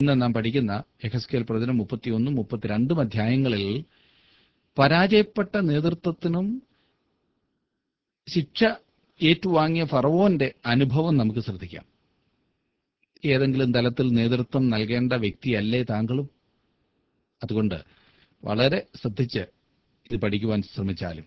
ഇന്ന് നാം പഠിക്കുന്ന എഹസ്കേൽ പ്രവചനം മുപ്പത്തിയൊന്നും മുപ്പത്തിരണ്ടും അധ്യായങ്ങളിൽ പരാജയപ്പെട്ട നേതൃത്വത്തിനും ശിക്ഷ ഏറ്റുവാങ്ങിയ ഫറവോന്റെ അനുഭവം നമുക്ക് ശ്രദ്ധിക്കാം ഏതെങ്കിലും തലത്തിൽ നേതൃത്വം നൽകേണ്ട വ്യക്തിയല്ലേ താങ്കളും അതുകൊണ്ട് വളരെ ശ്രദ്ധിച്ച് ഇത് പഠിക്കുവാൻ ശ്രമിച്ചാലും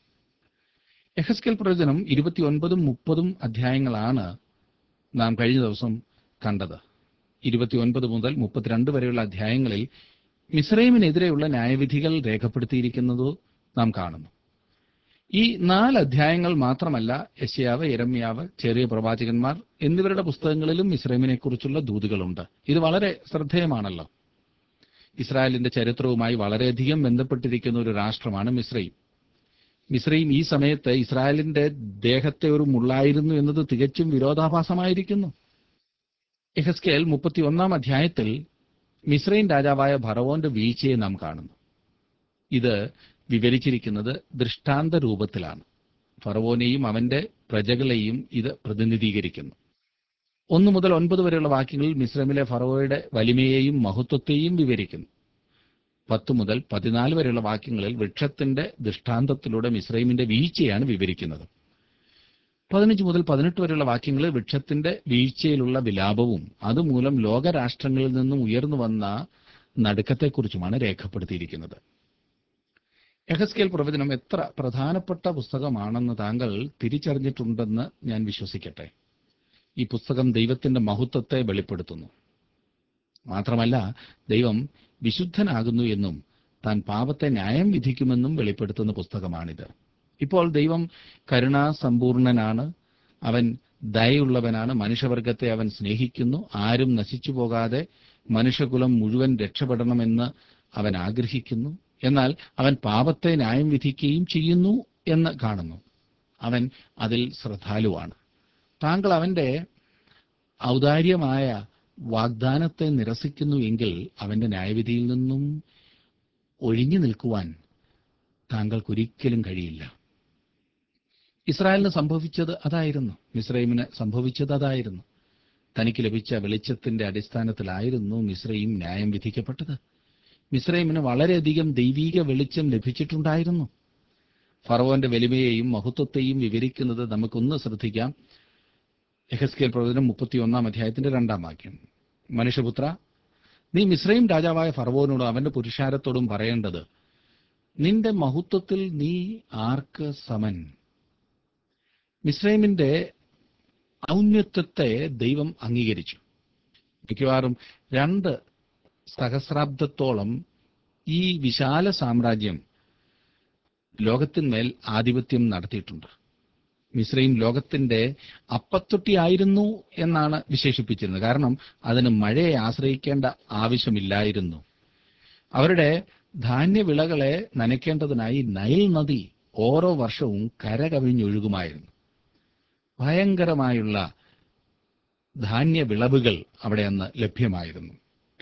എഹസ്കേൽ പ്രവചനം ഇരുപത്തിയൊൻപതും മുപ്പതും അധ്യായങ്ങളാണ് നാം കഴിഞ്ഞ ദിവസം കണ്ടത് ഇരുപത്തിയൊൻപത് മുതൽ മുപ്പത്തിരണ്ട് വരെയുള്ള അധ്യായങ്ങളിൽ മിസ്രൈമിനെതിരെയുള്ള ന്യായവിധികൾ രേഖപ്പെടുത്തിയിരിക്കുന്നത് നാം കാണുന്നു ഈ നാല് അധ്യായങ്ങൾ മാത്രമല്ല യശയാവ് ഇരമ്യാവ് ചെറിയ പ്രവാചകന്മാർ എന്നിവരുടെ പുസ്തകങ്ങളിലും മിസ്രൈമിനെ കുറിച്ചുള്ള ദൂതുകളുണ്ട് ഇത് വളരെ ശ്രദ്ധേയമാണല്ലോ ഇസ്രായേലിന്റെ ചരിത്രവുമായി വളരെയധികം ബന്ധപ്പെട്ടിരിക്കുന്ന ഒരു രാഷ്ട്രമാണ് മിസ്രൈം മിസ്രൈം ഈ സമയത്ത് ഇസ്രായേലിന്റെ ദേഹത്തെ ഒരു മുള്ളായിരുന്നു എന്നത് തികച്ചും വിരോധാഭാസമായിരിക്കുന്നു എഹസ്കേൽ മുപ്പത്തിയൊന്നാം അധ്യായത്തിൽ മിസ്രൈം രാജാവായ ഭറവോന്റെ വീഴ്ചയെ നാം കാണുന്നു ഇത് വിവരിച്ചിരിക്കുന്നത് ദൃഷ്ടാന്ത രൂപത്തിലാണ് ഫറവോനെയും അവന്റെ പ്രജകളെയും ഇത് പ്രതിനിധീകരിക്കുന്നു ഒന്ന് മുതൽ ഒൻപത് വരെയുള്ള വാക്യങ്ങളിൽ മിസ്രൈമിലെ ഫറവോയുടെ വലിമയെയും മഹത്വത്തെയും വിവരിക്കുന്നു പത്ത് മുതൽ പതിനാല് വരെയുള്ള വാക്യങ്ങളിൽ വൃക്ഷത്തിന്റെ ദൃഷ്ടാന്തത്തിലൂടെ മിസ്രൈമിന്റെ വീഴ്ചയാണ് വിവരിക്കുന്നത് പതിനഞ്ച് മുതൽ പതിനെട്ട് വരെയുള്ള വാക്യങ്ങളിൽ വൃക്ഷത്തിന്റെ വീഴ്ചയിലുള്ള വിലാപവും അതുമൂലം ലോകരാഷ്ട്രങ്ങളിൽ നിന്നും ഉയർന്നു വന്ന നടുക്കത്തെക്കുറിച്ചുമാണ് രേഖപ്പെടുത്തിയിരിക്കുന്നത് എഹസ്കേൽ പ്രവചനം എത്ര പ്രധാനപ്പെട്ട പുസ്തകമാണെന്ന് താങ്കൾ തിരിച്ചറിഞ്ഞിട്ടുണ്ടെന്ന് ഞാൻ വിശ്വസിക്കട്ടെ ഈ പുസ്തകം ദൈവത്തിന്റെ മഹത്വത്തെ വെളിപ്പെടുത്തുന്നു മാത്രമല്ല ദൈവം വിശുദ്ധനാകുന്നു എന്നും താൻ പാപത്തെ ന്യായം വിധിക്കുമെന്നും വെളിപ്പെടുത്തുന്ന പുസ്തകമാണിത് ഇപ്പോൾ ദൈവം കരുണാസമ്പൂർണനാണ് അവൻ ദയുള്ളവനാണ് മനുഷ്യവർഗത്തെ അവൻ സ്നേഹിക്കുന്നു ആരും നശിച്ചു പോകാതെ മനുഷ്യകുലം മുഴുവൻ രക്ഷപ്പെടണമെന്ന് അവൻ ആഗ്രഹിക്കുന്നു എന്നാൽ അവൻ പാപത്തെ ന്യായം വിധിക്കുകയും ചെയ്യുന്നു എന്ന് കാണുന്നു അവൻ അതിൽ ശ്രദ്ധാലുവാണ് താങ്കൾ അവന്റെ ഔദാര്യമായ വാഗ്ദാനത്തെ നിരസിക്കുന്നു എങ്കിൽ അവന്റെ ന്യായവിധിയിൽ നിന്നും ഒഴിഞ്ഞു നിൽക്കുവാൻ താങ്കൾക്കൊരിക്കലും കഴിയില്ല ഇസ്രായേലിന് സംഭവിച്ചത് അതായിരുന്നു മിസ്രൈമിന് സംഭവിച്ചത് അതായിരുന്നു തനിക്ക് ലഭിച്ച വെളിച്ചത്തിന്റെ അടിസ്ഥാനത്തിലായിരുന്നു മിസ്രൈം ന്യായം വിധിക്കപ്പെട്ടത് മിസ്രൈമിന് വളരെയധികം ദൈവീക വെളിച്ചം ലഭിച്ചിട്ടുണ്ടായിരുന്നു ഫറവോന്റെ വലിമയെയും മഹത്വത്തെയും വിവരിക്കുന്നത് നമുക്കൊന്ന് ശ്രദ്ധിക്കാം എഹസ്കേൽ പ്രവചനം മുപ്പത്തിയൊന്നാം അധ്യായത്തിന്റെ രണ്ടാം വാക്യം മനുഷ്യപുത്ര നീ മിസ്രൈം രാജാവായ ഫറവോനോടും അവന്റെ പുരുഷാരത്തോടും പറയേണ്ടത് നിന്റെ മഹത്വത്തിൽ നീ ആർക്ക് സമൻ മിസ്രൈമിന്റെ ഔന്നത്യത്തെ ദൈവം അംഗീകരിച്ചു മിക്കവാറും രണ്ട് സഹസ്രാബ്ദത്തോളം ഈ വിശാല സാമ്രാജ്യം ലോകത്തിന്മേൽ ആധിപത്യം നടത്തിയിട്ടുണ്ട് മിസ്രൈം ലോകത്തിന്റെ അപ്പത്തൊട്ടിയായിരുന്നു എന്നാണ് വിശേഷിപ്പിച്ചിരുന്നത് കാരണം അതിന് മഴയെ ആശ്രയിക്കേണ്ട ആവശ്യമില്ലായിരുന്നു അവരുടെ ധാന്യവിളകളെ നനയ്ക്കേണ്ടതിനായി നൈൽ നദി ഓരോ വർഷവും കരകവിഞ്ഞൊഴുകുമായിരുന്നു ഭയങ്കരമായുള്ള ധാന്യവിളവുകൾ അവിടെ അന്ന് ലഭ്യമായിരുന്നു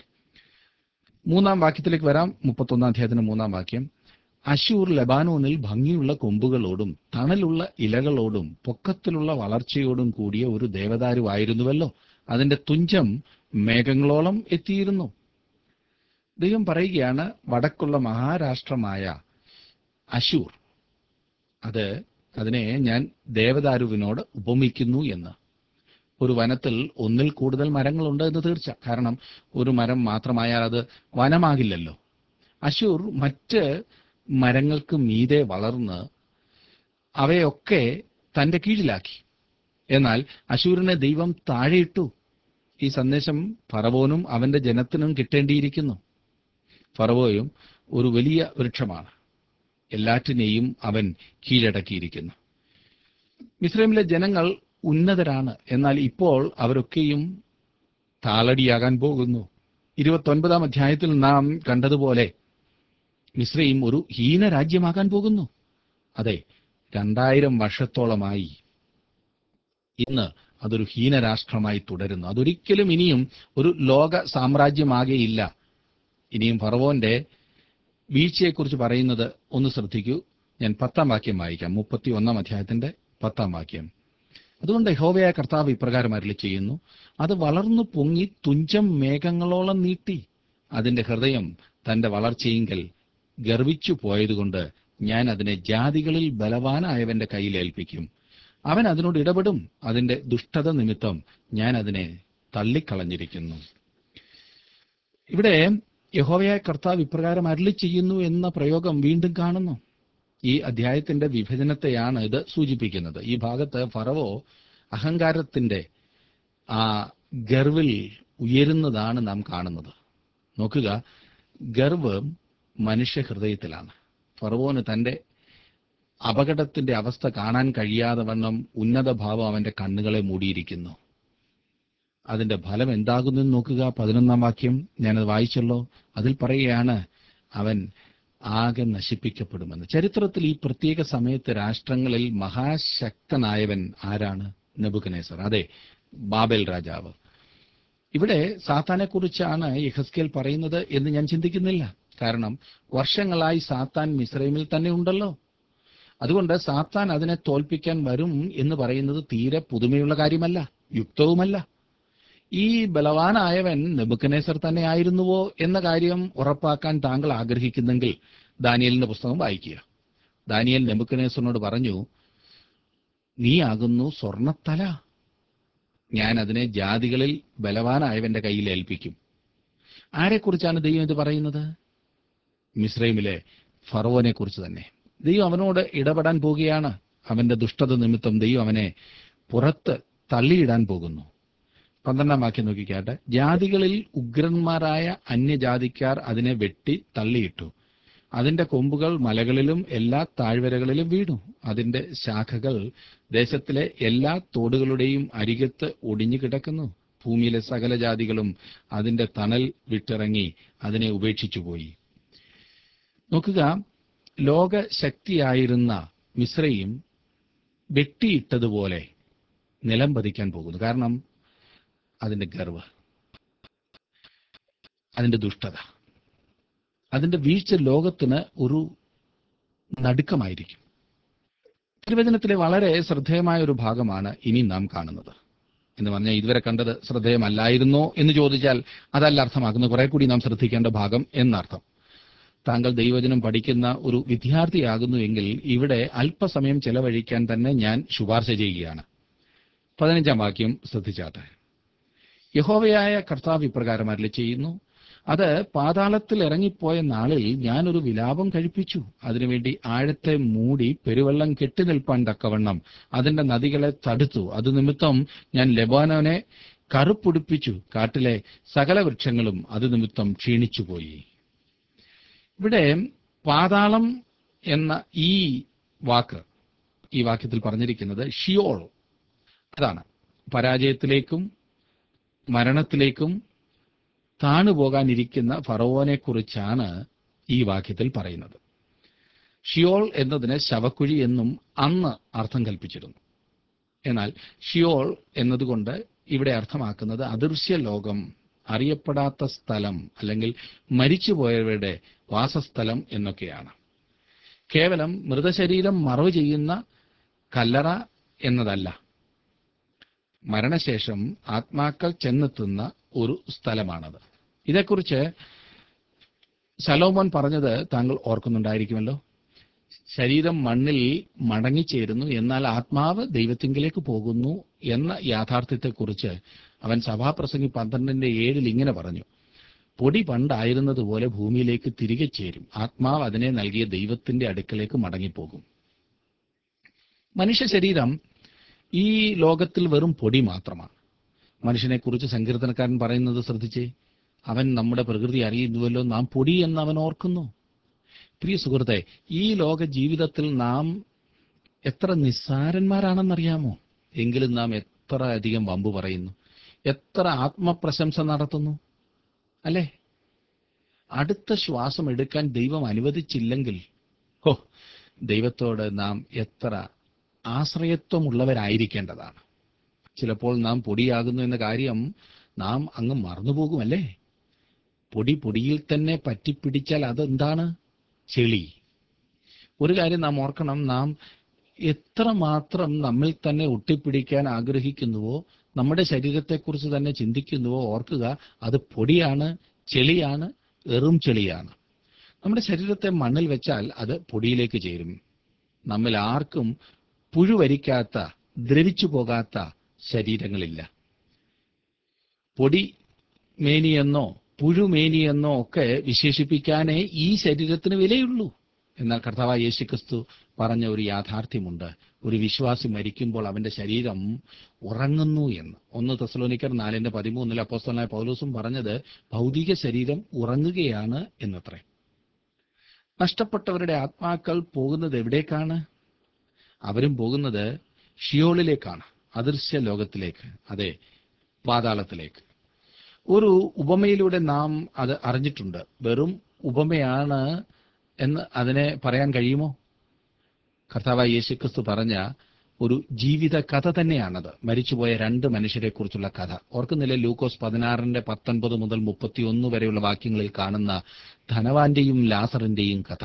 മൂന്നാം വാക്യത്തിലേക്ക് വരാം മുപ്പത്തൊന്നാം അധ്യായത്തിന് മൂന്നാം വാക്യം അശൂർ ലബാനോനിൽ ഭംഗിയുള്ള കൊമ്പുകളോടും തണലുള്ള ഇലകളോടും പൊക്കത്തിലുള്ള വളർച്ചയോടും കൂടിയ ഒരു ദേവദാരുവായിരുന്നുവല്ലോ അതിന്റെ തുഞ്ചം മേഘങ്ങളോളം എത്തിയിരുന്നു ദൈവം പറയുകയാണ് വടക്കുള്ള മഹാരാഷ്ട്രമായ അശൂർ അത് അതിനെ ഞാൻ ദേവദാരുവിനോട് ഉപമിക്കുന്നു എന്ന് ഒരു വനത്തിൽ ഒന്നിൽ കൂടുതൽ മരങ്ങളുണ്ട് എന്ന് തീർച്ച കാരണം ഒരു മരം മാത്രമായാൽ അത് വനമാകില്ലല്ലോ അശൂർ മറ്റ് മരങ്ങൾക്ക് മീതെ വളർന്ന് അവയൊക്കെ തന്റെ കീഴിലാക്കി എന്നാൽ അശൂരിനെ ദൈവം താഴെയിട്ടു ഈ സന്ദേശം ഫറവോനും അവന്റെ ജനത്തിനും കിട്ടേണ്ടിയിരിക്കുന്നു ഫറവോയും ഒരു വലിയ വൃക്ഷമാണ് എല്ലാറ്റിനെയും അവൻ കീഴടക്കിയിരിക്കുന്നു മിസ്രൈമിലെ ജനങ്ങൾ ഉന്നതരാണ് എന്നാൽ ഇപ്പോൾ അവരൊക്കെയും താളടിയാകാൻ പോകുന്നു ഇരുപത്തൊൻപതാം അധ്യായത്തിൽ നാം കണ്ടതുപോലെ മിശ്രയും ഒരു ഹീന രാജ്യമാകാൻ പോകുന്നു അതെ രണ്ടായിരം വർഷത്തോളമായി ഇന്ന് അതൊരു ഹീനരാഷ്ട്രമായി തുടരുന്നു അതൊരിക്കലും ഇനിയും ഒരു ലോക സാമ്രാജ്യമാകെയില്ല ഇനിയും ഫറവോന്റെ വീഴ്ചയെക്കുറിച്ച് പറയുന്നത് ഒന്ന് ശ്രദ്ധിക്കൂ ഞാൻ പത്താം വാക്യം വായിക്കാം മുപ്പത്തി ഒന്നാം അധ്യായത്തിന്റെ പത്താം വാക്യം അതുകൊണ്ട് യഹോവയായ കർത്താവ് ഇപ്രകാരം അരളി ചെയ്യുന്നു അത് വളർന്നു പൊങ്ങി തുഞ്ചം മേഘങ്ങളോളം നീട്ടി അതിന്റെ ഹൃദയം തന്റെ വളർച്ചയെങ്കിൽ ഗർവിച്ചു പോയതുകൊണ്ട് ഞാൻ അതിനെ ജാതികളിൽ ബലവാനായവന്റെ കയ്യിൽ ഏൽപ്പിക്കും അവൻ അതിനോട് ഇടപെടും അതിന്റെ ദുഷ്ടത നിമിത്തം ഞാൻ അതിനെ തള്ളിക്കളഞ്ഞിരിക്കുന്നു ഇവിടെ യഹോവയായ കർത്താവ് ഇപ്രകാരം അരളി ചെയ്യുന്നു എന്ന പ്രയോഗം വീണ്ടും കാണുന്നു ഈ അധ്യായത്തിന്റെ വിഭജനത്തെയാണ് ഇത് സൂചിപ്പിക്കുന്നത് ഈ ഭാഗത്ത് ഫറവോ അഹങ്കാരത്തിന്റെ ആ ഗർവിൽ ഉയരുന്നതാണ് നാം കാണുന്നത് നോക്കുക ഗർവ് മനുഷ്യ ഹൃദയത്തിലാണ് ഫറവോന് തന്റെ അപകടത്തിന്റെ അവസ്ഥ കാണാൻ കഴിയാതെ വണ്ണം ഉന്നത ഭാവം അവന്റെ കണ്ണുകളെ മൂടിയിരിക്കുന്നു അതിന്റെ ഫലം എന്താകുന്നെന്ന് നോക്കുക പതിനൊന്നാം വാക്യം ഞാനത് വായിച്ചല്ലോ അതിൽ പറയുകയാണ് അവൻ ആകെ നശിപ്പിക്കപ്പെടുമെന്ന് ചരിത്രത്തിൽ ഈ പ്രത്യേക സമയത്ത് രാഷ്ട്രങ്ങളിൽ മഹാശക്തനായവൻ ആരാണ് നെബുക്കനേസർ അതെ ബാബേൽ രാജാവ് ഇവിടെ സാത്താനെ കുറിച്ചാണ് യഹസ്കേൽ പറയുന്നത് എന്ന് ഞാൻ ചിന്തിക്കുന്നില്ല കാരണം വർഷങ്ങളായി സാത്താൻ മിസ്രൈമിൽ തന്നെ ഉണ്ടല്ലോ അതുകൊണ്ട് സാത്താൻ അതിനെ തോൽപ്പിക്കാൻ വരും എന്ന് പറയുന്നത് തീരെ പുതുമയുള്ള കാര്യമല്ല യുക്തവുമല്ല ഈ ബലവാനായവൻ നെബുക്കനേസർ തന്നെ ആയിരുന്നുവോ എന്ന കാര്യം ഉറപ്പാക്കാൻ താങ്കൾ ആഗ്രഹിക്കുന്നെങ്കിൽ ദാനിയലിന്റെ പുസ്തകം വായിക്കുക ദാനിയൽ നെബുക്കനേസറിനോട് പറഞ്ഞു നീ ആകുന്നു സ്വർണത്തല ഞാൻ അതിനെ ജാതികളിൽ ബലവാനായവന്റെ കയ്യിൽ ഏൽപ്പിക്കും ആരെക്കുറിച്ചാണ് ദൈവം ഇത് പറയുന്നത് മിസ്രൈമിലെ ഫറവോനെ കുറിച്ച് തന്നെ ദൈവം അവനോട് ഇടപെടാൻ പോകുകയാണ് അവന്റെ ദുഷ്ടത നിമിത്തം ദൈവം അവനെ പുറത്ത് തള്ളിയിടാൻ പോകുന്നു പന്ത്രണ്ടാം വാക്യം നോക്കിക്കാട്ടെ ജാതികളിൽ ഉഗ്രന്മാരായ അന്യജാതിക്കാർ അതിനെ വെട്ടി തള്ളിയിട്ടു അതിന്റെ കൊമ്പുകൾ മലകളിലും എല്ലാ താഴ്വരകളിലും വീണു അതിന്റെ ശാഖകൾ ദേശത്തിലെ എല്ലാ തോടുകളുടെയും അരികത്ത് ഒടിഞ്ഞു കിടക്കുന്നു ഭൂമിയിലെ സകല ജാതികളും അതിന്റെ തണൽ വിട്ടിറങ്ങി അതിനെ ഉപേക്ഷിച്ചു പോയി നോക്കുക ലോകശക്തിയായിരുന്ന മിശ്രയും വെട്ടിയിട്ടതുപോലെ നിലം പതിക്കാൻ പോകുന്നു കാരണം അതിന്റെ ഗർവ് അതിന്റെ ദുഷ്ടത അതിന്റെ വീഴ്ച ലോകത്തിന് ഒരു നടുക്കമായിരിക്കും തിരുവചനത്തിലെ വളരെ ശ്രദ്ധേയമായ ഒരു ഭാഗമാണ് ഇനി നാം കാണുന്നത് എന്ന് പറഞ്ഞാൽ ഇതുവരെ കണ്ടത് ശ്രദ്ധേയമല്ലായിരുന്നോ എന്ന് ചോദിച്ചാൽ അതല്ല അർത്ഥമാക്കുന്നത് കുറെ കൂടി നാം ശ്രദ്ധിക്കേണ്ട ഭാഗം എന്നർത്ഥം താങ്കൾ ദൈവജനം പഠിക്കുന്ന ഒരു വിദ്യാർത്ഥിയാകുന്നു എങ്കിൽ ഇവിടെ അല്പസമയം ചെലവഴിക്കാൻ തന്നെ ഞാൻ ശുപാർശ ചെയ്യുകയാണ് പതിനഞ്ചാം വാക്യം ശ്രദ്ധിച്ചാട്ടെ യഹോവയായ കർത്താവ് ഇപ്രകാരം അരളി ചെയ്യുന്നു അത് പാതാളത്തിൽ ഇറങ്ങിപ്പോയ നാളിൽ ഞാനൊരു വിലാപം കഴിപ്പിച്ചു അതിനുവേണ്ടി ആഴത്തെ മൂടി പെരുവെള്ളം കെട്ടി നിൽപ്പാൻ തക്കവണ്ണം അതിന്റെ നദികളെ തടുത്തു അത് നിമിത്തം ഞാൻ ലെബാനോനെ കറുപ്പുടിപ്പിച്ചു കാട്ടിലെ സകല വൃക്ഷങ്ങളും അത് നിമിത്തം ക്ഷീണിച്ചുപോയി ഇവിടെ പാതാളം എന്ന ഈ വാക്ക് ഈ വാക്യത്തിൽ പറഞ്ഞിരിക്കുന്നത് ഷിയോൾ അതാണ് പരാജയത്തിലേക്കും മരണത്തിലേക്കും താണുപോകാനിരിക്കുന്ന ഫറവോനെ കുറിച്ചാണ് ഈ വാക്യത്തിൽ പറയുന്നത് ഷിയോൾ എന്നതിന് ശവക്കുഴി എന്നും അന്ന് അർത്ഥം കൽപ്പിച്ചിരുന്നു എന്നാൽ ഷിയോൾ എന്നതുകൊണ്ട് ഇവിടെ അർത്ഥമാക്കുന്നത് അദൃശ്യ ലോകം അറിയപ്പെടാത്ത സ്ഥലം അല്ലെങ്കിൽ മരിച്ചുപോയവരുടെ വാസസ്ഥലം എന്നൊക്കെയാണ് കേവലം മൃതശരീരം മറവ് ചെയ്യുന്ന കല്ലറ എന്നതല്ല മരണശേഷം ആത്മാക്കൾ ചെന്നെത്തുന്ന ഒരു സ്ഥലമാണത് ഇതേക്കുറിച്ച് ശലോമോൻ പറഞ്ഞത് താങ്കൾ ഓർക്കുന്നുണ്ടായിരിക്കുമല്ലോ ശരീരം മണ്ണിൽ മടങ്ങിച്ചേരുന്നു എന്നാൽ ആത്മാവ് ദൈവത്തിങ്കിലേക്ക് പോകുന്നു എന്ന യാഥാർത്ഥ്യത്തെക്കുറിച്ച് അവൻ സഭാപ്രസംഗി പന്ത്രണ്ടിന്റെ ഏഴിൽ ഇങ്ങനെ പറഞ്ഞു പൊടി പണ്ടായിരുന്നതുപോലെ ഭൂമിയിലേക്ക് തിരികെ ചേരും ആത്മാവ് അതിനെ നൽകിയ ദൈവത്തിന്റെ അടുക്കലേക്ക് മടങ്ങിപ്പോകും മനുഷ്യ ശരീരം ഈ ലോകത്തിൽ വെറും പൊടി മാത്രമാണ് മനുഷ്യനെക്കുറിച്ച് സങ്കീർത്തനക്കാരൻ പറയുന്നത് ശ്രദ്ധിച്ചേ അവൻ നമ്മുടെ പ്രകൃതി അറിയുന്നുവല്ലോ നാം പൊടി എന്ന് അവൻ ഓർക്കുന്നു പ്രിയ സുഹൃത്തെ ഈ ലോക ജീവിതത്തിൽ നാം എത്ര നിസ്സാരന്മാരാണെന്നറിയാമോ എങ്കിലും നാം എത്ര അധികം വമ്പ് പറയുന്നു എത്ര ആത്മപ്രശംസ നടത്തുന്നു അല്ലേ അടുത്ത ശ്വാസം എടുക്കാൻ ദൈവം അനുവദിച്ചില്ലെങ്കിൽ ഹോ ദൈവത്തോട് നാം എത്ര ആശ്രയത്വമുള്ളവരായിരിക്കേണ്ടതാണ് ചിലപ്പോൾ നാം പൊടിയാകുന്നു എന്ന കാര്യം നാം അങ്ങ് മറന്നുപോകുമല്ലേ പൊടി പൊടിയിൽ തന്നെ പറ്റിപ്പിടിച്ചാൽ അതെന്താണ് ചെളി ഒരു കാര്യം നാം ഓർക്കണം നാം എത്രമാത്രം നമ്മിൽ തന്നെ ഒട്ടിപ്പിടിക്കാൻ ആഗ്രഹിക്കുന്നുവോ നമ്മുടെ ശരീരത്തെക്കുറിച്ച് തന്നെ ചിന്തിക്കുന്നുവോ ഓർക്കുക അത് പൊടിയാണ് ചെളിയാണ് എറും ചെളിയാണ് നമ്മുടെ ശരീരത്തെ മണ്ണിൽ വെച്ചാൽ അത് പൊടിയിലേക്ക് ചേരും നമ്മിൽ ആർക്കും പുഴുവരിക്കാത്ത ദ്രവിച്ചു പോകാത്ത ശരീരങ്ങളില്ല പൊടി മേനിയെന്നോ പുഴുമേനിയെന്നോ ഒക്കെ വിശേഷിപ്പിക്കാനേ ഈ ശരീരത്തിന് വിലയുള്ളൂ എന്നാൽ കർത്താവായ യേശുക്രിസ്തു പറഞ്ഞ ഒരു യാഥാർത്ഥ്യമുണ്ട് ഒരു വിശ്വാസി മരിക്കുമ്പോൾ അവന്റെ ശരീരം ഉറങ്ങുന്നു എന്ന് ഒന്ന് തെസലോനിക്കർ നാലിന്റെ പതിമൂന്നിൽ അപ്പോസ്തലനായ പൗലോസും പറഞ്ഞത് ഭൗതിക ശരീരം ഉറങ്ങുകയാണ് എന്നത്രേ നഷ്ടപ്പെട്ടവരുടെ ആത്മാക്കൾ പോകുന്നത് എവിടേക്കാണ് അവരും പോകുന്നത് ഷിയോളിലേക്കാണ് അദൃശ്യ ലോകത്തിലേക്ക് അതെ പാതാളത്തിലേക്ക് ഒരു ഉപമയിലൂടെ നാം അത് അറിഞ്ഞിട്ടുണ്ട് വെറും ഉപമയാണ് എന്ന് അതിനെ പറയാൻ കഴിയുമോ കർത്താവായ യേശുക്രിസ്തു പറഞ്ഞ ഒരു ജീവിത കഥ തന്നെയാണത് മരിച്ചുപോയ രണ്ട് മനുഷ്യരെ കുറിച്ചുള്ള കഥ ഓർക്കുന്നില്ലേ ലൂക്കോസ് പതിനാറിന്റെ പത്തൊൻപത് മുതൽ മുപ്പത്തിയൊന്ന് വരെയുള്ള വാക്യങ്ങളിൽ കാണുന്ന ധനവാന്റെയും ലാസറിന്റെയും കഥ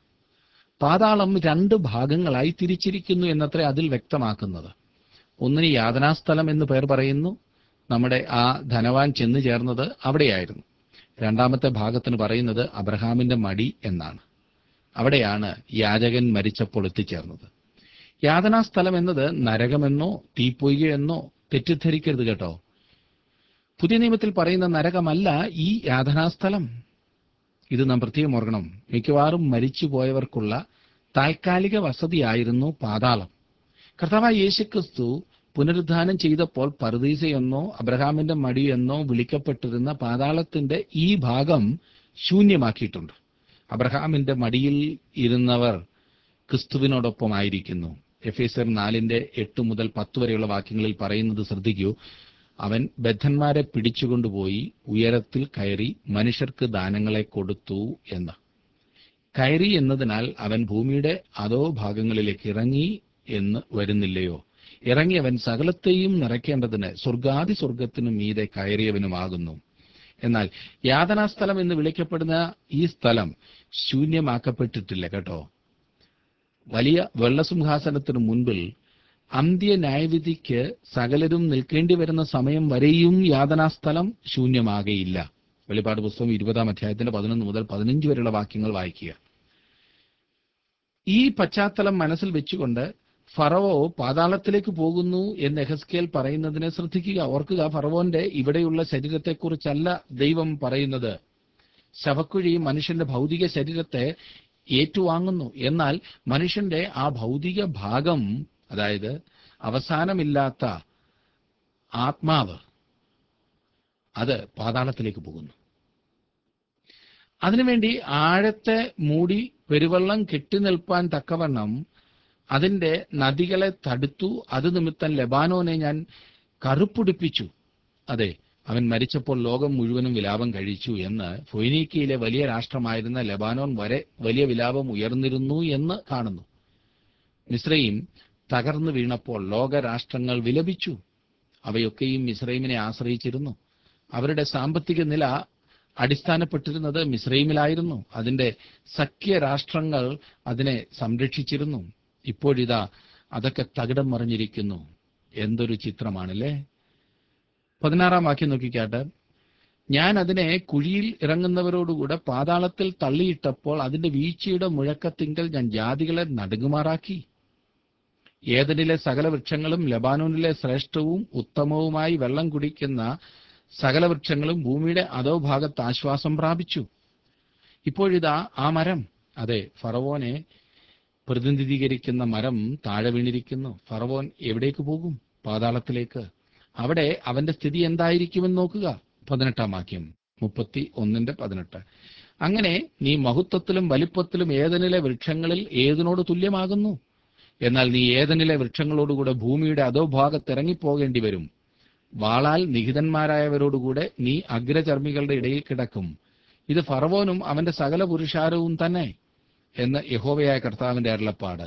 പാതാളം രണ്ട് ഭാഗങ്ങളായി തിരിച്ചിരിക്കുന്നു എന്നത്രേ അതിൽ വ്യക്തമാക്കുന്നത് ഒന്നിന് യാതനാസ്ഥലം എന്ന് പേർ പറയുന്നു നമ്മുടെ ആ ധനവാൻ ചെന്നു ചേർന്നത് അവിടെയായിരുന്നു രണ്ടാമത്തെ ഭാഗത്തിന് പറയുന്നത് അബ്രഹാമിന്റെ മടി എന്നാണ് അവിടെയാണ് യാചകൻ മരിച്ചപ്പോൾ എത്തിച്ചേർന്നത് യാതനാസ്ഥലം എന്നത് നരകമെന്നോ തീപ്പൊയ്കയെന്നോ തെറ്റിദ്ധരിക്കരുത് കേട്ടോ പുതിയ നിയമത്തിൽ പറയുന്ന നരകമല്ല ഈ യാതനാസ്ഥലം ഇത് നാം പ്രത്യേകം ഓർക്കണം മിക്കവാറും മരിച്ചുപോയവർക്കുള്ള താൽക്കാലിക വസതിയായിരുന്നു പാതാളം കർത്താവായ യേശുക്രിസ്തു പുനരുദ്ധാനം ചെയ്തപ്പോൾ പറുദീസയെന്നോ അബ്രഹാമിന്റെ മടിയെന്നോ വിളിക്കപ്പെട്ടിരുന്ന പാതാളത്തിന്റെ ഈ ഭാഗം ശൂന്യമാക്കിയിട്ടുണ്ട് അബ്രഹാമിന്റെ മടിയിൽ ഇരുന്നവർ ക്രിസ്തുവിനോടൊപ്പമായിരിക്കുന്നു എഫ് എസ് നാലിന്റെ എട്ട് മുതൽ പത്ത് വരെയുള്ള വാക്യങ്ങളിൽ പറയുന്നത് ശ്രദ്ധിക്കൂ അവൻ ബദ്ധന്മാരെ പിടിച്ചുകൊണ്ടുപോയി ഉയരത്തിൽ കയറി മനുഷ്യർക്ക് ദാനങ്ങളെ കൊടുത്തു എന്ന് കയറി എന്നതിനാൽ അവൻ ഭൂമിയുടെ അതോ ഭാഗങ്ങളിലേക്ക് ഇറങ്ങി എന്ന് വരുന്നില്ലയോ ഇറങ്ങിയവൻ സകലത്തെയും നിറയ്ക്കേണ്ടതിന് സ്വർഗാദി സ്വർഗത്തിനു മീതെ കയറിയവനുമാകുന്നു എന്നാൽ യാതനാസ്ഥലം എന്ന് വിളിക്കപ്പെടുന്ന ഈ സ്ഥലം ശൂന്യമാക്കപ്പെട്ടിട്ടില്ല കേട്ടോ വലിയ വെള്ളസിംഹാസനത്തിനു മുൻപിൽ അന്ത്യ ന്യായവിധിക്ക് സകലരും നിൽക്കേണ്ടി വരുന്ന സമയം വരെയും യാതനാസ്ഥലം ശൂന്യമാകയില്ല വെളിപ്പാട് പുസ്തകം ഇരുപതാം അധ്യായത്തിന്റെ പതിനൊന്ന് മുതൽ പതിനഞ്ച് വരെയുള്ള വാക്യങ്ങൾ വായിക്കുക ഈ പശ്ചാത്തലം മനസ്സിൽ വെച്ചുകൊണ്ട് ഫറവോ പാതാളത്തിലേക്ക് പോകുന്നു എന്ന് എഹസ്കേൽ പറയുന്നതിനെ ശ്രദ്ധിക്കുക ഓർക്കുക ഫറവോന്റെ ഇവിടെയുള്ള ശരീരത്തെക്കുറിച്ചല്ല ദൈവം പറയുന്നത് ശവക്കുഴി മനുഷ്യന്റെ ഭൗതിക ശരീരത്തെ ഏറ്റുവാങ്ങുന്നു എന്നാൽ മനുഷ്യന്റെ ആ ഭൗതിക ഭാഗം അതായത് അവസാനമില്ലാത്ത ആത്മാവ് അത് പാതാളത്തിലേക്ക് പോകുന്നു അതിനുവേണ്ടി ആഴത്തെ മൂടി പെരുവെള്ളം കെട്ടിനിൽപ്പാൻ തക്കവണ്ണം അതിന്റെ നദികളെ തടുത്തു അത് നിമിത്തം ലബാനോനെ ഞാൻ കറുപ്പുടിപ്പിച്ചു അതെ അവൻ മരിച്ചപ്പോൾ ലോകം മുഴുവനും വിലാപം കഴിച്ചു എന്ന് ഫൊയ്നീക്കയിലെ വലിയ രാഷ്ട്രമായിരുന്ന ലബാനോൻ വരെ വലിയ വിലാപം ഉയർന്നിരുന്നു എന്ന് കാണുന്നു മിശ്രയും തകർന്നു വീണപ്പോൾ ലോകരാഷ്ട്രങ്ങൾ വിലപിച്ചു അവയൊക്കെയും മിശ്രൈമിനെ ആശ്രയിച്ചിരുന്നു അവരുടെ സാമ്പത്തിക നില അടിസ്ഥാനപ്പെട്ടിരുന്നത് മിശ്രൈമിലായിരുന്നു അതിന്റെ സഖ്യ രാഷ്ട്രങ്ങൾ അതിനെ സംരക്ഷിച്ചിരുന്നു ഇപ്പോഴിതാ അതൊക്കെ തകിടം മറിഞ്ഞിരിക്കുന്നു എന്തൊരു ചിത്രമാണല്ലേ പതിനാറാം വാക്യം നോക്കിക്കാട്ടെ ഞാൻ അതിനെ കുഴിയിൽ ഇറങ്ങുന്നവരോടുകൂടെ പാതാളത്തിൽ തള്ളിയിട്ടപ്പോൾ അതിന്റെ വീഴ്ചയുടെ മുഴക്കത്തിങ്കൽ ഞാൻ ജാതികളെ നടുങ്ങുമാറാക്കി ഏതനിലെ സകല വൃക്ഷങ്ങളും ലബാനോനിലെ ശ്രേഷ്ഠവും ഉത്തമവുമായി വെള്ളം കുടിക്കുന്ന സകല വൃക്ഷങ്ങളും ഭൂമിയുടെ അതോ ഭാഗത്ത് ആശ്വാസം പ്രാപിച്ചു ഇപ്പോഴിതാ ആ മരം അതെ ഫറവോനെ പ്രതിനിധീകരിക്കുന്ന മരം താഴെ വീണിരിക്കുന്നു ഫറവോൻ എവിടേക്ക് പോകും പാതാളത്തിലേക്ക് അവിടെ അവന്റെ സ്ഥിതി എന്തായിരിക്കുമെന്ന് നോക്കുക പതിനെട്ടാം വാക്യം മുപ്പത്തി ഒന്നിന്റെ പതിനെട്ട് അങ്ങനെ നീ മഹത്വത്തിലും വലിപ്പത്തിലും ഏതനിലെ വൃക്ഷങ്ങളിൽ ഏതിനോട് തുല്യമാകുന്നു എന്നാൽ നീ ഏതനിലെ വൃക്ഷങ്ങളോടുകൂടെ ഭൂമിയുടെ അതോ ഭാഗത്ത് ഇറങ്ങിപ്പോകേണ്ടി വരും വാളാൽ നിഹിതന്മാരായവരോടുകൂടെ നീ അഗ്രചർമ്മികളുടെ ഇടയിൽ കിടക്കും ഇത് ഫറവോനും അവന്റെ സകല പുരുഷാരവും തന്നെ എന്ന് യഹോവയായ കർത്താവിന്റെ അരുളപ്പാട്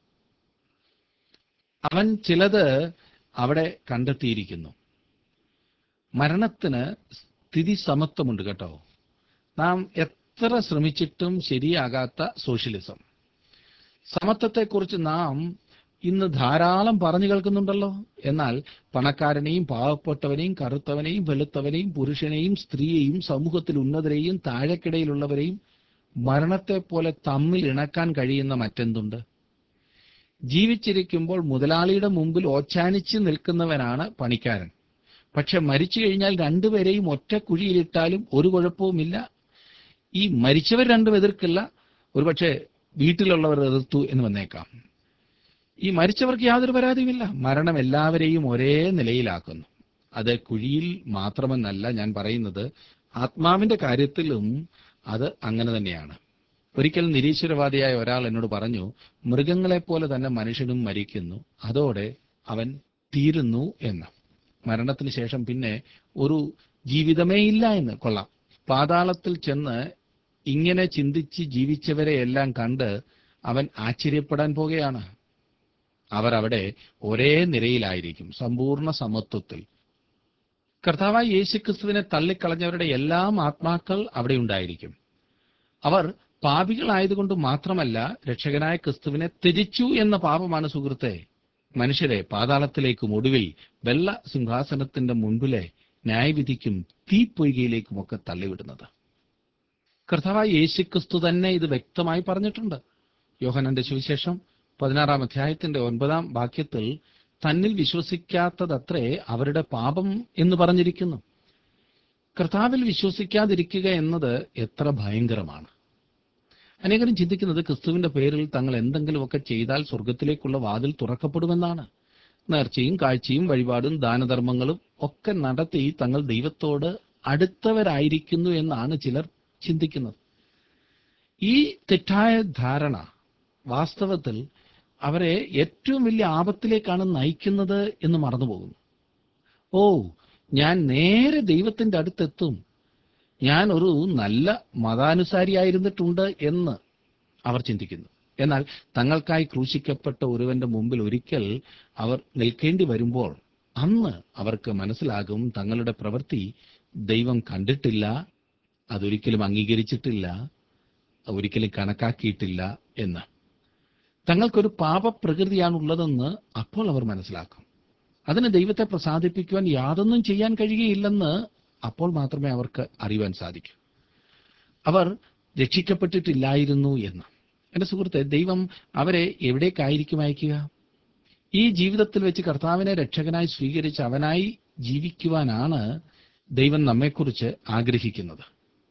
അവൻ ചിലത് അവിടെ കണ്ടെത്തിയിരിക്കുന്നു മരണത്തിന് സ്ഥിതി സമത്വമുണ്ട് കേട്ടോ നാം എത്ര ശ്രമിച്ചിട്ടും ശരിയാകാത്ത സോഷ്യലിസം സമത്വത്തെക്കുറിച്ച് നാം ഇന്ന് ധാരാളം പറഞ്ഞു കേൾക്കുന്നുണ്ടല്ലോ എന്നാൽ പണക്കാരനെയും പാവപ്പെട്ടവനെയും കറുത്തവനെയും വെളുത്തവനെയും പുരുഷനെയും സ്ത്രീയെയും സമൂഹത്തിൽ ഉന്നതരെയും താഴെക്കിടയിലുള്ളവരെയും മരണത്തെ പോലെ തമ്മിൽ ഇണക്കാൻ കഴിയുന്ന മറ്റെന്തുണ്ട് ജീവിച്ചിരിക്കുമ്പോൾ മുതലാളിയുടെ മുമ്പിൽ ഓച്ചാനിച്ച് നിൽക്കുന്നവനാണ് പണിക്കാരൻ പക്ഷെ മരിച്ചു കഴിഞ്ഞാൽ രണ്ടുപേരെയും ഒറ്റ കുഴിയിലിട്ടാലും ഒരു കുഴപ്പവുമില്ല ഈ മരിച്ചവർ രണ്ടും എതിർക്കില്ല ഒരുപക്ഷെ വീട്ടിലുള്ളവർ എതിർത്തു എന്ന് വന്നേക്കാം ഈ മരിച്ചവർക്ക് യാതൊരു പരാതിയുമില്ല മരണം എല്ലാവരെയും ഒരേ നിലയിലാക്കുന്നു അത് കുഴിയിൽ മാത്രമെന്നല്ല ഞാൻ പറയുന്നത് ആത്മാവിന്റെ കാര്യത്തിലും അത് അങ്ങനെ തന്നെയാണ് ഒരിക്കൽ നിരീശ്വരവാദിയായ ഒരാൾ എന്നോട് പറഞ്ഞു മൃഗങ്ങളെപ്പോലെ തന്നെ മനുഷ്യനും മരിക്കുന്നു അതോടെ അവൻ തീരുന്നു എന്ന് മരണത്തിന് ശേഷം പിന്നെ ഒരു ജീവിതമേ ഇല്ല എന്ന് കൊള്ളാം പാതാളത്തിൽ ചെന്ന് ഇങ്ങനെ ചിന്തിച്ച് ജീവിച്ചവരെ എല്ലാം കണ്ട് അവൻ ആശ്ചര്യപ്പെടാൻ പോകുകയാണ് അവർ അവിടെ ഒരേ നിരയിലായിരിക്കും സമ്പൂർണ്ണ സമത്വത്തിൽ കർത്താവായ യേശുക്രിസ്തുവിനെ തള്ളിക്കളഞ്ഞവരുടെ എല്ലാം ആത്മാക്കൾ അവിടെ ഉണ്ടായിരിക്കും അവർ പാപികളായതുകൊണ്ട് മാത്രമല്ല രക്ഷകനായ ക്രിസ്തുവിനെ ത്യജിച്ചു എന്ന പാപമാണ് സുഹൃത്തെ മനുഷ്യരെ പാതാളത്തിലേക്കും ഒടുവിൽ വെള്ള സിംഹാസനത്തിന്റെ മുൻപിലെ ന്യായവിധിക്കും തീപ്പൊയ്കയിലേക്കുമൊക്കെ തള്ളിവിടുന്നത് കർത്താവായ യേശുക്രിസ്തു തന്നെ ഇത് വ്യക്തമായി പറഞ്ഞിട്ടുണ്ട് യോഹനന്റെ സുവിശേഷം പതിനാറാം അധ്യായത്തിന്റെ ഒൻപതാം വാക്യത്തിൽ തന്നിൽ വിശ്വസിക്കാത്തതത്രേ അവരുടെ പാപം എന്ന് പറഞ്ഞിരിക്കുന്നു കർത്താവിൽ വിശ്വസിക്കാതിരിക്കുക എന്നത് എത്ര ഭയങ്കരമാണ് അനേകരും ചിന്തിക്കുന്നത് ക്രിസ്തുവിന്റെ പേരിൽ തങ്ങൾ എന്തെങ്കിലുമൊക്കെ ചെയ്താൽ സ്വർഗത്തിലേക്കുള്ള വാതിൽ തുറക്കപ്പെടുമെന്നാണ് നേർച്ചയും കാഴ്ചയും വഴിപാടും ദാനധർമ്മങ്ങളും ഒക്കെ നടത്തി തങ്ങൾ ദൈവത്തോട് അടുത്തവരായിരിക്കുന്നു എന്നാണ് ചിലർ ചിന്തിക്കുന്നത് ഈ തെറ്റായ ധാരണ വാസ്തവത്തിൽ അവരെ ഏറ്റവും വലിയ ആപത്തിലേക്കാണ് നയിക്കുന്നത് എന്ന് മറന്നുപോകുന്നു ഓ ഞാൻ നേരെ ദൈവത്തിന്റെ അടുത്തെത്തും ഞാൻ ഒരു നല്ല മതാനുസാരിയായിരുന്നിട്ടുണ്ട് എന്ന് അവർ ചിന്തിക്കുന്നു എന്നാൽ തങ്ങൾക്കായി ക്രൂശിക്കപ്പെട്ട ഒരുവന്റെ മുമ്പിൽ ഒരിക്കൽ അവർ നിൽക്കേണ്ടി വരുമ്പോൾ അന്ന് അവർക്ക് മനസ്സിലാകും തങ്ങളുടെ പ്രവൃത്തി ദൈവം കണ്ടിട്ടില്ല അതൊരിക്കലും അംഗീകരിച്ചിട്ടില്ല ഒരിക്കലും കണക്കാക്കിയിട്ടില്ല എന്ന് തങ്ങൾക്കൊരു പാപപ്രകൃതിയാണുള്ളതെന്ന് അപ്പോൾ അവർ മനസ്സിലാക്കും അതിന് ദൈവത്തെ പ്രസാദിപ്പിക്കുവാൻ യാതൊന്നും ചെയ്യാൻ കഴിയുകയില്ലെന്ന് അപ്പോൾ മാത്രമേ അവർക്ക് അറിയുവാൻ സാധിക്കൂ അവർ രക്ഷിക്കപ്പെട്ടിട്ടില്ലായിരുന്നു എന്ന് എന്റെ സുഹൃത്തെ ദൈവം അവരെ എവിടേക്കായിരിക്കും അയക്കുക ഈ ജീവിതത്തിൽ വെച്ച് കർത്താവിനെ രക്ഷകനായി സ്വീകരിച്ച് അവനായി ജീവിക്കുവാനാണ് ദൈവം നമ്മെക്കുറിച്ച് ആഗ്രഹിക്കുന്നത്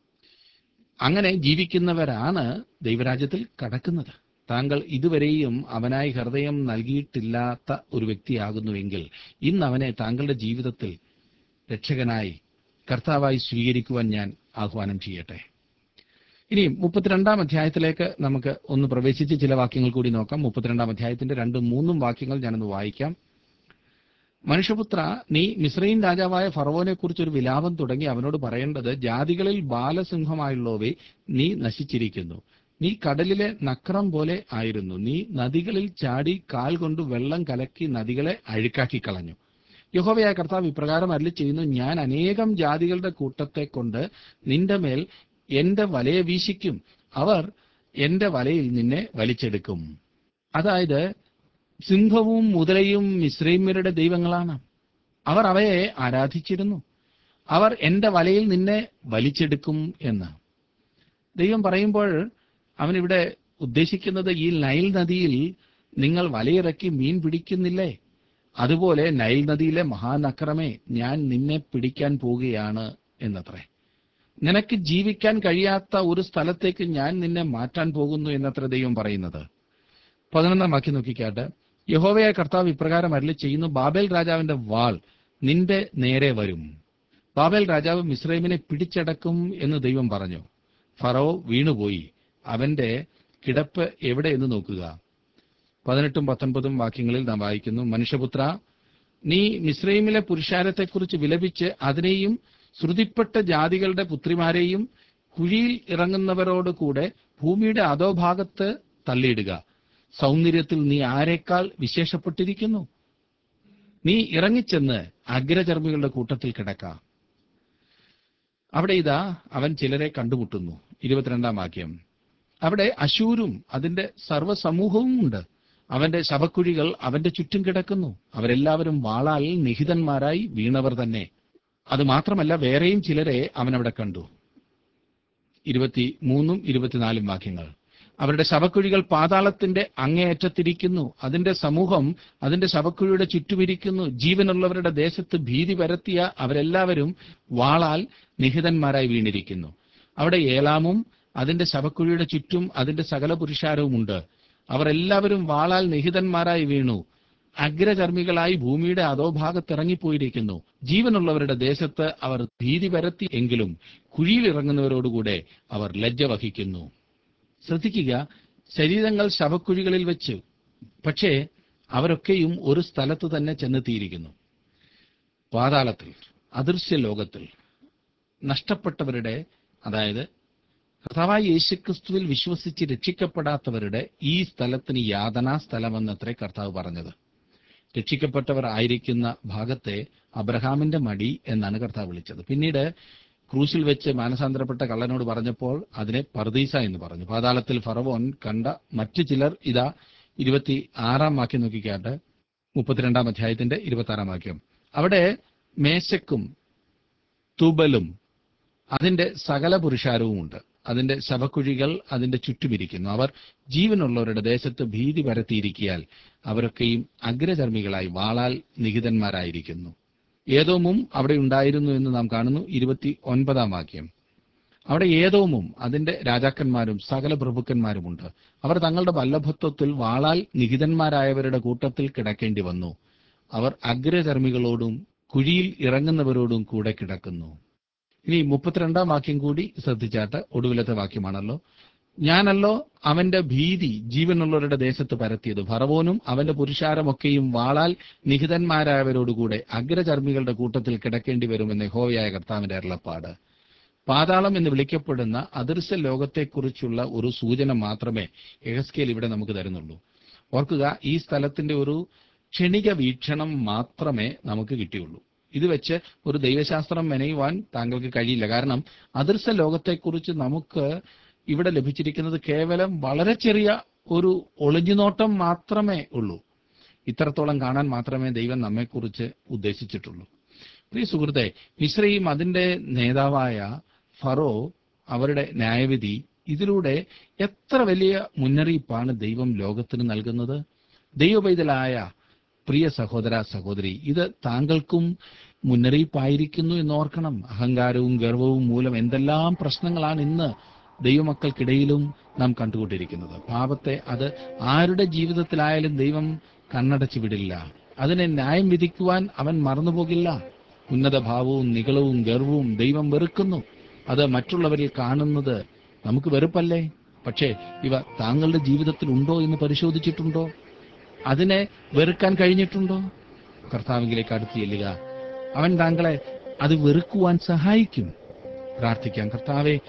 അങ്ങനെ ജീവിക്കുന്നവരാണ് ദൈവരാജ്യത്തിൽ കടക്കുന്നത് താങ്കൾ ഇതുവരെയും അവനായി ഹൃദയം നൽകിയിട്ടില്ലാത്ത ഒരു വ്യക്തിയാകുന്നുവെങ്കിൽ ഇന്ന് അവനെ താങ്കളുടെ ജീവിതത്തിൽ രക്ഷകനായി കർത്താവായി സ്വീകരിക്കുവാൻ ഞാൻ ആഹ്വാനം ചെയ്യട്ടെ ഇനി മുപ്പത്തിരണ്ടാം അധ്യായത്തിലേക്ക് നമുക്ക് ഒന്ന് പ്രവേശിച്ച് ചില വാക്യങ്ങൾ കൂടി നോക്കാം മുപ്പത്തിരണ്ടാം അധ്യായത്തിന്റെ രണ്ടും മൂന്നും വാക്യങ്ങൾ ഞാനൊന്ന് വായിക്കാം മനുഷ്യപുത്ര നീ മിശ്രൈൻ രാജാവായ ഫറവോനെ കുറിച്ച് ഒരു വിലാപം തുടങ്ങി അവനോട് പറയേണ്ടത് ജാതികളിൽ ബാലസിംഹമായുള്ളവേ നീ നശിച്ചിരിക്കുന്നു നീ കടലിലെ നക്രം പോലെ ആയിരുന്നു നീ നദികളിൽ ചാടി കാൽ കൊണ്ട് വെള്ളം കലക്കി നദികളെ അഴുക്കാക്കി കളഞ്ഞു യഹോവയായ കർത്താവ് ഇപ്രകാരം അരളി ചെയ്യുന്നു ഞാൻ അനേകം ജാതികളുടെ കൂട്ടത്തെ കൊണ്ട് നിന്റെ മേൽ എന്റെ വലയെ വീശിക്കും അവർ എന്റെ വലയിൽ നിന്നെ വലിച്ചെടുക്കും അതായത് സിംഹവും മുതലയും മിശ്രൈമ്യരുടെ ദൈവങ്ങളാണ് അവർ അവയെ ആരാധിച്ചിരുന്നു അവർ എന്റെ വലയിൽ നിന്നെ വലിച്ചെടുക്കും എന്ന് ദൈവം പറയുമ്പോൾ അവനിവിടെ ഉദ്ദേശിക്കുന്നത് ഈ നൈൽ നദിയിൽ നിങ്ങൾ വലയിറക്കി മീൻ പിടിക്കുന്നില്ലേ അതുപോലെ നൈൽ നദിയിലെ മഹാനക്രമേ ഞാൻ നിന്നെ പിടിക്കാൻ പോവുകയാണ് എന്നത്രേ നിനക്ക് ജീവിക്കാൻ കഴിയാത്ത ഒരു സ്ഥലത്തേക്ക് ഞാൻ നിന്നെ മാറ്റാൻ പോകുന്നു എന്നത്ര ദൈവം പറയുന്നത് പതിനൊന്നാം വാക്യം നോക്കിക്കാട്ടെ യഹോവയായ കർത്താവ് ഇപ്രകാരം അരളി ചെയ്യുന്നു ബാബേൽ രാജാവിന്റെ വാൾ നിന്റെ നേരെ വരും ബാബേൽ രാജാവ് മിസ്രൈമിനെ പിടിച്ചടക്കും എന്ന് ദൈവം പറഞ്ഞു ഫറോ വീണുപോയി അവന്റെ കിടപ്പ് എവിടെ എന്ന് നോക്കുക പതിനെട്ടും പത്തൊൻപതും വാക്യങ്ങളിൽ നാം വായിക്കുന്നു മനുഷ്യപുത്ര നീ മിസ്രൈമിലെ പുരുഷാരത്തെക്കുറിച്ച് വിലപിച്ച് അതിനെയും ശ്രുതിപ്പെട്ട ജാതികളുടെ പുത്രിമാരെയും കുഴിയിൽ ഇറങ്ങുന്നവരോട് കൂടെ ഭൂമിയുടെ അധോഭാഗത്ത് തള്ളിയിടുക സൗന്ദര്യത്തിൽ നീ ആരെക്കാൾ വിശേഷപ്പെട്ടിരിക്കുന്നു നീ ഇറങ്ങിച്ചെന്ന് അഗ്രചർമ്മികളുടെ കൂട്ടത്തിൽ കിടക്കാം അവിടെ ഇതാ അവൻ ചിലരെ കണ്ടുമുട്ടുന്നു ഇരുപത്തിരണ്ടാം വാക്യം അവിടെ അശൂരും അതിന്റെ സർവ്വസമൂഹവും ഉണ്ട് അവന്റെ ശവക്കുഴികൾ അവന്റെ ചുറ്റും കിടക്കുന്നു അവരെല്ലാവരും വാളാൽ നിഹിതന്മാരായി വീണവർ തന്നെ അത് മാത്രമല്ല വേറെയും ചിലരെ അവൻ അവിടെ കണ്ടു ഇരുപത്തി മൂന്നും ഇരുപത്തിനാലും വാക്യങ്ങൾ അവരുടെ ശവക്കുഴികൾ പാതാളത്തിന്റെ അങ്ങേയറ്റത്തിരിക്കുന്നു അതിന്റെ സമൂഹം അതിന്റെ ശവക്കുഴിയുടെ ചുറ്റുമിരിക്കുന്നു ജീവനുള്ളവരുടെ ദേശത്ത് ഭീതി പരത്തിയ അവരെല്ലാവരും വാളാൽ നിഹിതന്മാരായി വീണിരിക്കുന്നു അവിടെ ഏലാമും അതിന്റെ ശവക്കുഴിയുടെ ചുറ്റും അതിന്റെ സകല പുരുഷാരവുമുണ്ട് അവർ എല്ലാവരും വാളാൽ നിഹിതന്മാരായി വീണു അഗ്രചർമ്മികളായി ഭൂമിയുടെ അധോഭാഗത്തിറങ്ങിപ്പോയിരിക്കുന്നു ജീവനുള്ളവരുടെ ദേശത്ത് അവർ ഭീതി പരത്തി എങ്കിലും കുഴിയിൽ ഇറങ്ങുന്നവരോടുകൂടെ അവർ ലജ്ജ വഹിക്കുന്നു ശ്രദ്ധിക്കുക ശരീരങ്ങൾ ശവക്കുഴികളിൽ വെച്ച് പക്ഷേ അവരൊക്കെയും ഒരു സ്ഥലത്ത് തന്നെ ചെന്നെത്തിയിരിക്കുന്നു പാതാളത്തിൽ അദൃശ്യ ലോകത്തിൽ നഷ്ടപ്പെട്ടവരുടെ അതായത് കർത്താവായ യേശുക്രിസ്തുവിൽ വിശ്വസിച്ച് രക്ഷിക്കപ്പെടാത്തവരുടെ ഈ സ്ഥലത്തിന് യാതനാ സ്ഥലമെന്നത്രേ കർത്താവ് പറഞ്ഞത് രക്ഷിക്കപ്പെട്ടവർ ആയിരിക്കുന്ന ഭാഗത്തെ അബ്രഹാമിന്റെ മടി എന്നാണ് കർത്താവ് വിളിച്ചത് പിന്നീട് ക്രൂശിൽ വെച്ച് മാനസാന്തരപ്പെട്ട കള്ളനോട് പറഞ്ഞപ്പോൾ അതിനെ പർദീസ എന്ന് പറഞ്ഞു പാതാളത്തിൽ ഫറവോൻ കണ്ട മറ്റു ചിലർ ഇതാ ഇരുപത്തി ആറാം വാക്യം നോക്കിക്കാട്ട് മുപ്പത്തിരണ്ടാം അധ്യായത്തിന്റെ ഇരുപത്തി ആറാം വാക്യം അവിടെ മേശക്കും തുബലും അതിന്റെ സകല പുരുഷാരവുമുണ്ട് അതിന്റെ ശവക്കുഴികൾ അതിന്റെ ചുറ്റുമിരിക്കുന്നു അവർ ജീവനുള്ളവരുടെ ദേശത്ത് ഭീതി പരത്തിയിരിക്കിയാൽ അവരൊക്കെയും അഗ്രചർമ്മികളായി വാളാൽ നിഹിതന്മാരായിരിക്കുന്നു ഏതോമും അവിടെ ഉണ്ടായിരുന്നു എന്ന് നാം കാണുന്നു ഇരുപത്തി ഒൻപതാം വാക്യം അവിടെ ഏതോമും അതിന്റെ രാജാക്കന്മാരും സകല പ്രഭുക്കന്മാരുമുണ്ട് അവർ തങ്ങളുടെ വല്ലഭത്വത്തിൽ വാളാൽ നിഹിതന്മാരായവരുടെ കൂട്ടത്തിൽ കിടക്കേണ്ടി വന്നു അവർ അഗ്രചർമ്മികളോടും കുഴിയിൽ ഇറങ്ങുന്നവരോടും കൂടെ കിടക്കുന്നു ഇനി മുപ്പത്തിരണ്ടാം വാക്യം കൂടി ശ്രദ്ധിച്ചാട്ട് ഒടുവിലത്തെ വാക്യമാണല്ലോ ഞാനല്ലോ അവന്റെ ഭീതി ജീവനുള്ളവരുടെ ദേശത്ത് പരത്തിയത് ഫറവോനും അവന്റെ പുരുഷാരമൊക്കെയും വാളാൽ നിഹിതന്മാരായവരോടുകൂടെ അഗ്രചർമ്മികളുടെ കൂട്ടത്തിൽ കിടക്കേണ്ടി വരുമെന്ന് ഹോവയായ കർത്താവിന്റെ അരുളപ്പാട് പാതാളം എന്ന് വിളിക്കപ്പെടുന്ന അദൃശ്യ ലോകത്തെക്കുറിച്ചുള്ള ഒരു സൂചന മാത്രമേ എഹസ്കേൽ ഇവിടെ നമുക്ക് തരുന്നുള്ളൂ ഓർക്കുക ഈ സ്ഥലത്തിന്റെ ഒരു ക്ഷണിക വീക്ഷണം മാത്രമേ നമുക്ക് കിട്ടിയുള്ളൂ ഇത് വെച്ച് ഒരു ദൈവശാസ്ത്രം മെനയുവാൻ താങ്കൾക്ക് കഴിയില്ല കാരണം അദൃശ്യ ലോകത്തെക്കുറിച്ച് നമുക്ക് ഇവിടെ ലഭിച്ചിരിക്കുന്നത് കേവലം വളരെ ചെറിയ ഒരു ഒളിഞ്ഞുനോട്ടം മാത്രമേ ഉള്ളൂ ഇത്രത്തോളം കാണാൻ മാത്രമേ ദൈവം നമ്മെക്കുറിച്ച് ഉദ്ദേശിച്ചിട്ടുള്ളൂ പ്രിയ സുഹൃത്തെ മിശ്രയും അതിന്റെ നേതാവായ ഫറോ അവരുടെ ന്യായവിധി ഇതിലൂടെ എത്ര വലിയ മുന്നറിയിപ്പാണ് ദൈവം ലോകത്തിന് നൽകുന്നത് ദൈവപൈതലായ പ്രിയ സഹോദര സഹോദരി ഇത് താങ്കൾക്കും മുന്നറിയിപ്പായിരിക്കുന്നു എന്നോർക്കണം അഹങ്കാരവും ഗർവവും മൂലം എന്തെല്ലാം പ്രശ്നങ്ങളാണ് ഇന്ന് ദൈവമക്കൾക്കിടയിലും നാം കണ്ടുകൊണ്ടിരിക്കുന്നത് പാപത്തെ അത് ആരുടെ ജീവിതത്തിലായാലും ദൈവം കണ്ണടച്ചു വിടില്ല അതിനെ ന്യായം വിധിക്കുവാൻ അവൻ മറന്നുപോകില്ല ഉന്നത ഭാവവും നികളവും ഗർവവും ദൈവം വെറുക്കുന്നു അത് മറ്റുള്ളവരിൽ കാണുന്നത് നമുക്ക് വെറുപ്പല്ലേ പക്ഷേ ഇവ താങ്കളുടെ ജീവിതത്തിൽ ഉണ്ടോ എന്ന് പരിശോധിച്ചിട്ടുണ്ടോ അതിനെ വെറുക്കാൻ കഴിഞ്ഞിട്ടുണ്ടോ കർത്താവിലേക്ക് അടുത്ത് ചെല്ലുക അവൻ താങ്കളെ അത് വെറുക്കുവാൻ സഹായിക്കും പ്രാർത്ഥിക്കാം കർത്താവെ